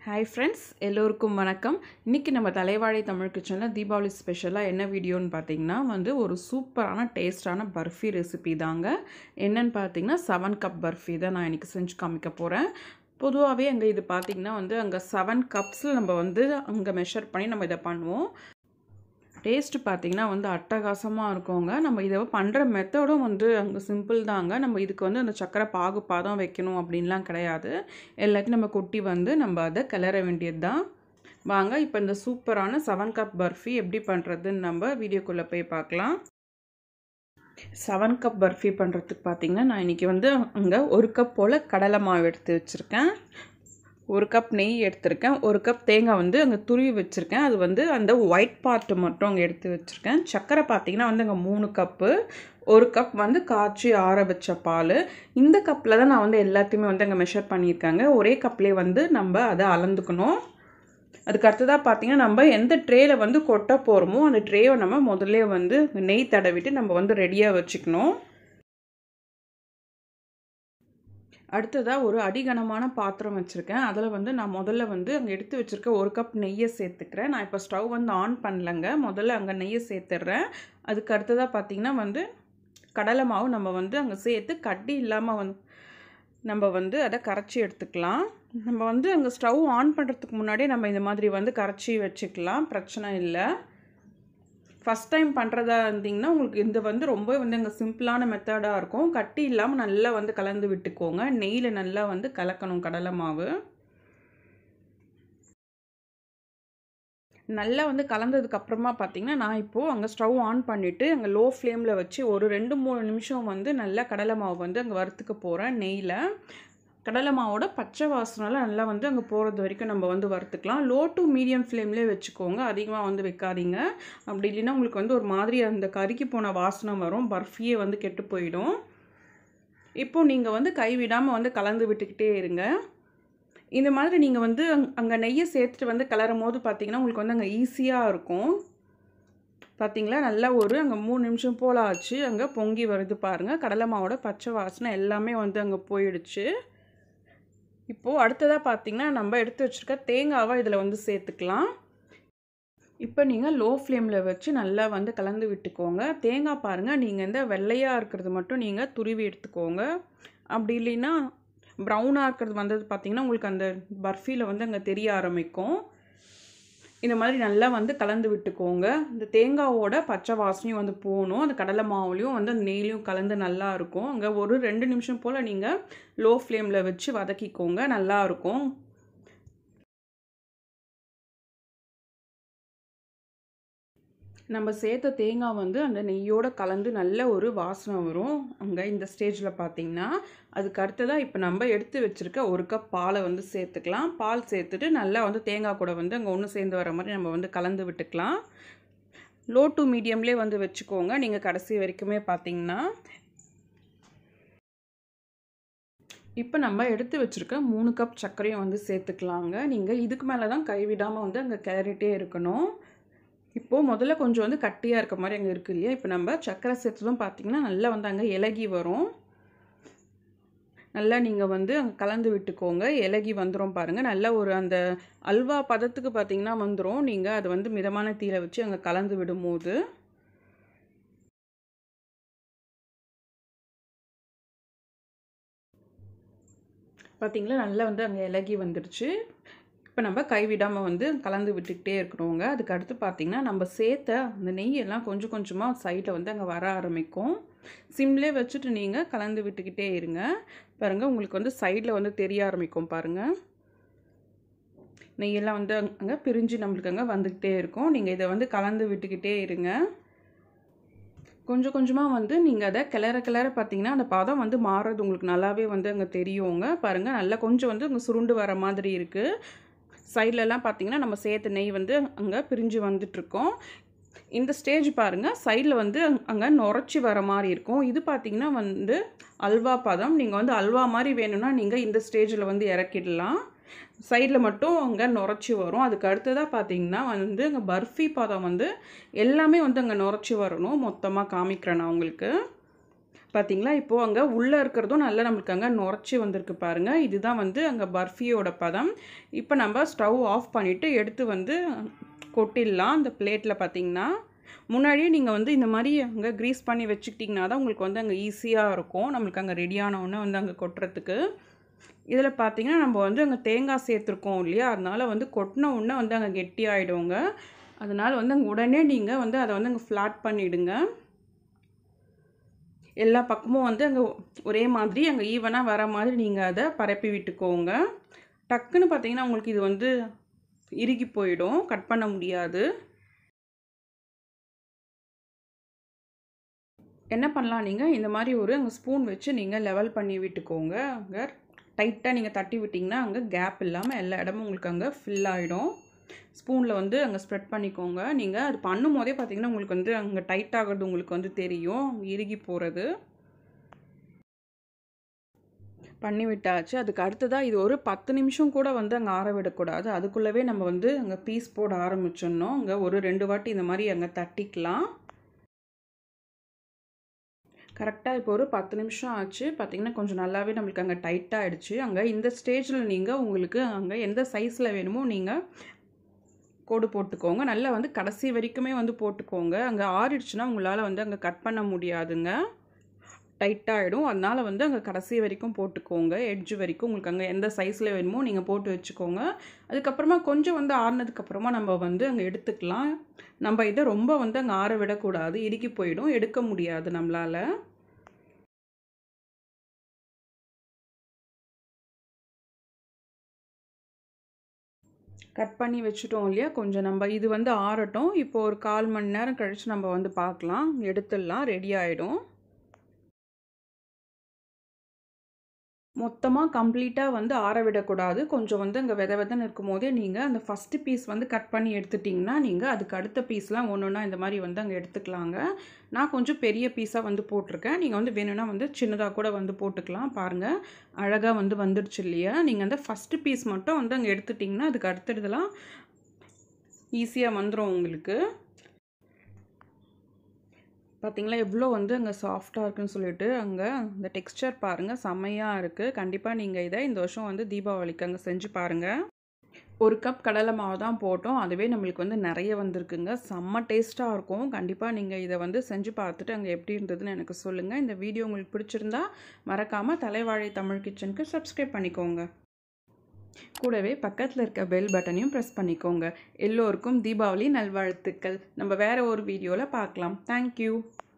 hi friends எல்லோருக்கும் வணக்கம் இன்றைக்கி நம்ம தலைவாழை தமிழ் கிச்சனில் தீபாவளி ஸ்பெஷலாக என்ன வீடியோன்னு பார்த்தீங்கன்னா வந்து ஒரு சூப்பரான டேஸ்டான பர்ஃபி ரெசிபி தாங்க என்னன்னு பார்த்தீங்கன்னா செவன் கப் பர்ஃபி தான் நான் இன்றைக்கி செஞ்சு காமிக்க போகிறேன் பொதுவாகவே அங்கே இது பார்த்திங்கன்னா வந்து அங்கே செவன் கப்ஸில் நம்ம வந்து அங்கே மெஷர் பண்ணி நம்ம இதை பண்ணுவோம் டேஸ்ட்டு பார்த்திங்கன்னா வந்து அட்டகாசமாக இருக்குங்க நம்ம இதை பண்ணுற மெத்தடும் வந்து அங்கே சிம்பிள் தாங்க நம்ம இதுக்கு வந்து அந்த சக்கரை பாகு பாதம் வைக்கணும் அப்படின்லாம் கிடையாது எல்லாத்தையும் நம்ம கொட்டி வந்து நம்ம அதை கிளற வேண்டியது தான் வாங்க இப்போ இந்த சூப்பரான செவன் கப் பர்ஃபி எப்படி பண்ணுறதுன்னு நம்ம வீடியோக்குள்ளே போய் பார்க்கலாம் செவன் கப் பர்ஃபி பண்ணுறதுக்கு பார்த்திங்கன்னா நான் இன்றைக்கி வந்து அங்கே ஒரு கப் போல் கடலை மாவு எடுத்து வச்சுருக்கேன் ஒரு கப் நெய் எடுத்திருக்கேன் ஒரு கப் தேங்காய் வந்து அங்கே துருவி வச்சுருக்கேன் அது வந்து அந்த ஒயிட் பார்ட்டு மட்டும் அங்கே எடுத்து வச்சுருக்கேன் சர்க்கரை பார்த்திங்கன்னா வந்து அங்கே மூணு கப்பு ஒரு கப் வந்து காய்ச்சி ஆற வச்ச பால் இந்த கப்பில் தான் நான் வந்து எல்லாத்தையுமே வந்து அங்கே மெஷர் பண்ணியிருக்காங்க ஒரே கப்லேயே வந்து நம்ம அதை அளந்துக்கணும் அதுக்கு அடுத்ததாக பார்த்தீங்கன்னா நம்ம எந்த ட்ரேயில் வந்து கொட்ட போகிறோமோ அந்த ட்ரேவை நம்ம முதல்ல வந்து நெய் தடவிட்டு நம்ம வந்து ரெடியாக வச்சுக்கணும் அடுத்ததாக ஒரு அடிகனமான பாத்திரம் வச்சுருக்கேன் அதில் வந்து நான் முதல்ல வந்து அங்கே எடுத்து வச்சுருக்க ஒரு கப் நெய்யை சேர்த்துக்கிறேன் நான் இப்போ ஸ்டவ் வந்து ஆன் பண்ணலங்க முதல்ல அங்கே நெய்யை சேர்த்துட்றேன் அதுக்கு அடுத்ததாக பார்த்திங்கன்னா வந்து கடலை மாவு நம்ம வந்து அங்கே சேர்த்து கட்டி இல்லாமல் வந்து நம்ம வந்து அதை கரைச்சி எடுத்துக்கலாம் நம்ம வந்து அங்கே ஸ்டவ் ஆன் பண்ணுறதுக்கு முன்னாடியே நம்ம இந்த மாதிரி வந்து கரைச்சி வச்சுக்கலாம் பிரச்சனை இல்லை ஃபஸ்ட் டைம் பண்ணுறதா இருந்தீங்கன்னா உங்களுக்கு இந்த வந்து ரொம்ப வந்து அங்கே சிம்பிளான மெத்தடாக இருக்கும் கட்டி இல்லாமல் நல்லா வந்து கலந்து விட்டுக்கோங்க நெய்யில் நல்லா வந்து கலக்கணும் கடலை மாவு நல்லா வந்து கலந்ததுக்கு அப்புறமா பார்த்தீங்கன்னா நான் இப்போது அங்கே ஸ்டவ் ஆன் பண்ணிவிட்டு அங்கே லோ ஃப்ளேமில் வச்சு ஒரு ரெண்டு மூணு நிமிஷம் வந்து நல்லா கடலை மாவு வந்து அங்கே வறுத்துக்க போகிறேன் நெய்யில் கடலை மாவோட பச்சை வாசனைலாம் நல்லா வந்து அங்கே போகிறது வரைக்கும் நம்ம வந்து வறுத்துக்கலாம் லோ டு மீடியம் ஃப்ளேம்லேயே வச்சுக்கோங்க அதிகமாக வந்து வைக்காதீங்க அப்படி இல்லைன்னா உங்களுக்கு வந்து ஒரு மாதிரி அந்த கருக்கி போன வாசனை வரும் பர்ஃபியே வந்து கெட்டு போயிடும் இப்போது நீங்கள் வந்து கைவிடாமல் வந்து கலந்து விட்டுக்கிட்டே இருங்க இந்த மாதிரி நீங்கள் வந்து அங் அங்கே நெய்யை சேர்த்துட்டு வந்து கிளறும் போது பார்த்தீங்கன்னா உங்களுக்கு வந்து அங்கே ஈஸியாக இருக்கும் பார்த்தீங்களா நல்லா ஒரு அங்கே மூணு நிமிஷம் போல் ஆச்சு அங்கே பொங்கி வருது பாருங்கள் கடலை மாவோட பச்சை வாசனை எல்லாமே வந்து அங்கே போயிடுச்சு இப்போது அடுத்ததாக பார்த்தீங்கன்னா நம்ம எடுத்து வச்சுருக்க தேங்காவை இதில் வந்து சேர்த்துக்கலாம் இப்போ நீங்கள் லோ ஃப்ளேமில் வச்சு நல்லா வந்து கலந்து விட்டுக்கோங்க தேங்காய் பாருங்கள் நீங்கள் இந்த வெள்ளையாக இருக்கிறது மட்டும் நீங்கள் துருவி எடுத்துக்கோங்க அப்படி இல்லைன்னா ப்ரௌனாக இருக்கிறது வந்தது பார்த்திங்கன்னா உங்களுக்கு அந்த பர்ஃபியில் வந்து அங்கே தெரிய ஆரம்பிக்கும் இந்த மாதிரி நல்லா வந்து கலந்து விட்டுக்கோங்க இந்த தேங்காவோட பச்சை வாசனையும் வந்து போகணும் அந்த கடலை மாவுலேயும் வந்து அந்த நெய்லையும் கலந்து நல்லா இருக்கும் அங்கே ஒரு ரெண்டு நிமிஷம் போல் நீங்கள் லோ ஃப்ளேமில் வச்சு வதக்கிக்கோங்க நல்லா இருக்கும் நம்ம சேர்த்த தேங்காய் வந்து அந்த நெய்யோடு கலந்து நல்ல ஒரு வாசனை வரும் அங்கே இந்த ஸ்டேஜில் பார்த்தீங்கன்னா அதுக்கு அடுத்ததாக இப்போ நம்ம எடுத்து வச்சுருக்க ஒரு கப் பாலை வந்து சேர்த்துக்கலாம் பால் சேர்த்துட்டு நல்லா வந்து தேங்காய் கூட வந்து அங்கே ஒன்று சேர்ந்து வர மாதிரி நம்ம வந்து கலந்து விட்டுக்கலாம் லோ டு மீடியம்லேயே வந்து வச்சுக்கோங்க நீங்கள் கடைசி வரைக்குமே பார்த்தீங்கன்னா இப்போ நம்ம எடுத்து வச்சுருக்க மூணு கப் சர்க்கரையும் வந்து சேர்த்துக்கலாங்க நீங்கள் இதுக்கு மேலே தான் கைவிடாமல் வந்து அங்கே கிளறிட்டே இருக்கணும் இப்போது முதல்ல கொஞ்சம் வந்து கட்டியாக இருக்க மாதிரி அங்கே இருக்குது இல்லையா இப்போ நம்ம சர்க்கரை சேர்த்ததும் பார்த்திங்கன்னா நல்லா வந்து அங்கே இலகி வரும் நல்லா நீங்கள் வந்து அங்கே கலந்து விட்டுக்கோங்க இலகி வந்துடும் பாருங்கள் நல்லா ஒரு அந்த அல்வா பதத்துக்கு பார்த்திங்கன்னா வந்துடும் நீங்கள் அதை வந்து மிதமான தீயில வச்சு அங்கே கலந்து விடும்போது பார்த்திங்களா நல்லா வந்து அங்கே இலகி வந்துடுச்சு இப்போ நம்ம கைவிடாமல் வந்து கலந்து விட்டுக்கிட்டே இருக்கிறோங்க அதுக்கு அடுத்து பார்த்திங்கன்னா நம்ம சேர்த்த அந்த நெய்யெல்லாம் கொஞ்சம் கொஞ்சமாக சைடில் வந்து அங்கே வர ஆரம்பிக்கும் சிம்லே வச்சுட்டு நீங்கள் கலந்து விட்டுக்கிட்டே இருங்க பாருங்கள் உங்களுக்கு வந்து சைடில் வந்து தெரிய ஆரம்பிக்கும் பாருங்கள் நெய்யெல்லாம் வந்து அங்கே பிரிஞ்சு நம்மளுக்கு அங்கே வந்துக்கிட்டே இருக்கும் நீங்கள் இதை வந்து கலந்து விட்டுக்கிட்டே இருங்க கொஞ்சம் கொஞ்சமாக வந்து நீங்கள் அதை கிளற கிளற பார்த்தீங்கன்னா அந்த பதம் வந்து மாறுறது உங்களுக்கு நல்லாவே வந்து அங்கே தெரியுங்க பாருங்கள் நல்லா கொஞ்சம் வந்து அங்கே சுருண்டு வர மாதிரி இருக்குது சைட்லலாம் பார்த்தீங்கன்னா நம்ம சேர்த்து நெய் வந்து அங்கே பிரிஞ்சு வந்துட்ருக்கோம் இந்த ஸ்டேஜ் பாருங்கள் சைடில் வந்து அங்கே நுரைச்சி வர மாதிரி இருக்கும் இது பார்த்திங்கன்னா வந்து அல்வா பதம் நீங்கள் வந்து அல்வா மாதிரி வேணும்னா நீங்கள் இந்த ஸ்டேஜில் வந்து இறக்கிடலாம் சைடில் மட்டும் அங்கே நுரைச்சி வரும் அதுக்கு அடுத்ததாக பார்த்தீங்கன்னா வந்து அங்கே பர்ஃபி பதம் வந்து எல்லாமே வந்து அங்கே நுரைச்சி வரணும் மொத்தமாக காமிக்கிறேன் நான் உங்களுக்கு பார்த்தீங்களா இப்போது அங்கே உள்ளே இருக்கிறதும் நல்லா நம்மளுக்கு அங்கே நுரைச்சி வந்திருக்கு பாருங்கள் இதுதான் வந்து அங்கே பர்ஃபியோட பதம் இப்போ நம்ம ஸ்டவ் ஆஃப் பண்ணிவிட்டு எடுத்து வந்து கொட்டிடலாம் அந்த பிளேட்டில் பார்த்தீங்கன்னா முன்னாடியே நீங்கள் வந்து இந்த மாதிரி அங்கே க்ரீஸ் பண்ணி வச்சுக்கிட்டிங்கன்னா தான் உங்களுக்கு வந்து அங்கே ஈஸியாக இருக்கும் நம்மளுக்கு அங்கே ரெடியான உடனே வந்து அங்கே கொட்டுறதுக்கு இதில் பார்த்தீங்கன்னா நம்ம வந்து அங்கே தேங்காய் சேர்த்துருக்கோம் இல்லையா அதனால் வந்து கொட்டின உடனே வந்து அங்கே கெட்டி ஆகிடுங்க அதனால் வந்து அங்கே உடனே நீங்கள் வந்து அதை வந்து அங்கே ஃப்ளாட் பண்ணிவிடுங்க எல்லா பக்கமும் வந்து அங்கே ஒரே மாதிரி அங்கே ஈவனாக வர மாதிரி நீங்கள் அதை பரப்பி விட்டுக்கோங்க டக்குன்னு பார்த்தீங்கன்னா உங்களுக்கு இது வந்து இறுகி போயிடும் கட் பண்ண முடியாது என்ன பண்ணலாம் நீங்கள் இந்த மாதிரி ஒரு அங்கே ஸ்பூன் வச்சு நீங்கள் லெவல் பண்ணி விட்டுக்கோங்க அங்கே டைட்டாக நீங்கள் தட்டி விட்டிங்கன்னா அங்கே கேப் இல்லாமல் எல்லா இடமும் உங்களுக்கு அங்கே ஃபில் ஆகிடும் ஸ்பூனில் வந்து அங்கே ஸ்ப்ரெட் பண்ணிக்கோங்க நீங்கள் அது பண்ணும் போதே பார்த்தீங்கன்னா உங்களுக்கு வந்து அங்கே டைட் ஆகிறது உங்களுக்கு வந்து தெரியும் இறுகி போகிறது பண்ணி விட்டாச்சு அதுக்கு அடுத்ததாக இது ஒரு பத்து நிமிஷம் கூட வந்து அங்கே ஆற விடக்கூடாது அதுக்குள்ளவே நம்ம வந்து அங்கே பீஸ் போட ஆரம்பிச்சிடணும் அங்கே ஒரு ரெண்டு வாட்டி இந்த மாதிரி அங்கே தட்டிக்கலாம் கரெக்டாக இப்போ ஒரு பத்து நிமிஷம் ஆச்சு பார்த்திங்கன்னா கொஞ்சம் நல்லாவே நம்மளுக்கு அங்கே டைட்டாக ஆகிடுச்சு அங்கே இந்த ஸ்டேஜில் நீங்கள் உங்களுக்கு அங்கே எந்த சைஸில் வேணுமோ நீங்கள் கோடு போட்டுக்கோங்க நல்லா வந்து கடைசி வரைக்குமே வந்து போட்டுக்கோங்க அங்கே ஆறிடுச்சுன்னா உங்களால் வந்து அங்கே கட் பண்ண முடியாதுங்க டைட்டாகிடும் அதனால் வந்து அங்கே கடைசி வரைக்கும் போட்டுக்கோங்க எட்ஜு வரைக்கும் உங்களுக்கு அங்கே எந்த சைஸில் வேணுமோ நீங்கள் போட்டு வச்சுக்கோங்க அதுக்கப்புறமா கொஞ்சம் வந்து ஆறினதுக்கப்புறமா நம்ம வந்து அங்கே எடுத்துக்கலாம் நம்ம இதை ரொம்ப வந்து அங்கே ஆற விடக்கூடாது இறுக்கி போயிடும் எடுக்க முடியாது நம்மளால் கட் பண்ணி வச்சுட்டோம் இல்லையா கொஞ்சம் நம்ம இது வந்து ஆறட்டும் இப்போ ஒரு கால் மணி நேரம் கழித்து நம்ம வந்து பார்க்கலாம் எடுத்துடலாம் ரெடி ஆகிடும் மொத்தமாக கம்ப்ளீட்டாக வந்து ஆற விடக்கூடாது கொஞ்சம் வந்து அங்கே வித விதன்னு இருக்கும் போதே நீங்கள் அந்த ஃபஸ்ட்டு பீஸ் வந்து கட் பண்ணி எடுத்துட்டிங்கன்னா நீங்கள் அதுக்கு அடுத்த பீஸ்லாம் ஒன்று ஒன்றா இந்த மாதிரி வந்து அங்கே எடுத்துக்கலாங்க நான் கொஞ்சம் பெரிய பீஸாக வந்து போட்டிருக்கேன் நீங்கள் வந்து வேணும்னா வந்து சின்னதாக கூட வந்து போட்டுக்கலாம் பாருங்கள் அழகாக வந்து வந்துடுச்சு இல்லையா நீங்கள் அந்த ஃபஸ்ட்டு பீஸ் மட்டும் வந்து அங்கே எடுத்துட்டிங்கன்னா அதுக்கு அடுத்ததுலாம் ஈஸியாக வந்துடும் உங்களுக்கு பார்த்தீங்களா எவ்வளோ வந்து அங்கே சாஃப்டாக இருக்குன்னு சொல்லிட்டு அங்கே அந்த டெக்ஸ்டர் பாருங்கள் செம்மையாக இருக்குது கண்டிப்பாக நீங்கள் இதை இந்த வருஷம் வந்து தீபாவளிக்கு அங்கே செஞ்சு பாருங்கள் ஒரு கப் கடலை மாவு தான் போட்டோம் அதுவே நம்மளுக்கு வந்து நிறைய வந்திருக்குங்க செம்ம டேஸ்ட்டாக இருக்கும் கண்டிப்பாக நீங்கள் இதை வந்து செஞ்சு பார்த்துட்டு அங்கே எப்படி இருந்ததுன்னு எனக்கு சொல்லுங்கள் இந்த வீடியோ உங்களுக்கு பிடிச்சிருந்தா மறக்காமல் தலைவாழை தமிழ் கிச்சனுக்கு சப்ஸ்கிரைப் பண்ணிக்கோங்க கூடவே பக்கத்தில் இருக்க பெல் பட்டனையும் ப்ரெஸ் பண்ணிக்கோங்க எல்லோருக்கும் தீபாவளி நல்வாழ்த்துக்கள் நம்ம வேறு ஒரு வீடியோவில் பார்க்கலாம் தேங்க்யூ